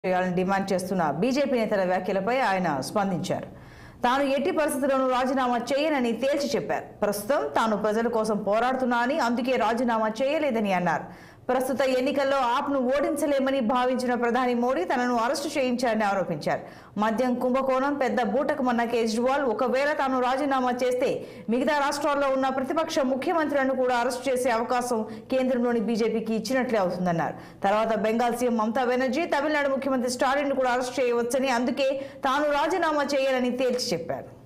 చేయాలని డిమాండ్ చేస్తున్న బీజేపీ నేతల వ్యాఖ్యలపై ఆయన స్పందించారు తాను ఎట్టి పరిస్థితుల్లోనూ రాజీనామా చేయనని తేల్చి చెప్పారు ప్రస్తుతం తాను ప్రజల కోసం పోరాడుతున్నా అని అందుకే రాజీనామా చేయలేదని అన్నారు ప్రస్తుత ఎన్నికల్లో ఆప్ను ఓడించలేమని భావించిన ప్రధాని మోడీ తనను అరెస్టు చేయించారని ఆరోపించారు మద్యం కుంభకోణం పెద్ద బూటకమన్న కేజ్రీవాల్ ఒకవేళ తాను రాజీనామా చేస్తే మిగతా రాష్ట్రాల్లో ఉన్న ప్రతిపక్ష ముఖ్యమంత్రులను కూడా అరెస్టు చేసే అవకాశం కేంద్రంలోని బీజేపీకి ఇచ్చినట్లే అవుతుందన్నారు తర్వాత బెంగాల్ సీఎం మమతా బెనర్జీ తమిళనాడు ముఖ్యమంత్రి స్టాలిన్ కూడా అరెస్ట్ చేయవచ్చని అందుకే తాను రాజీనామా చేయాలని తేల్చి చెప్పారు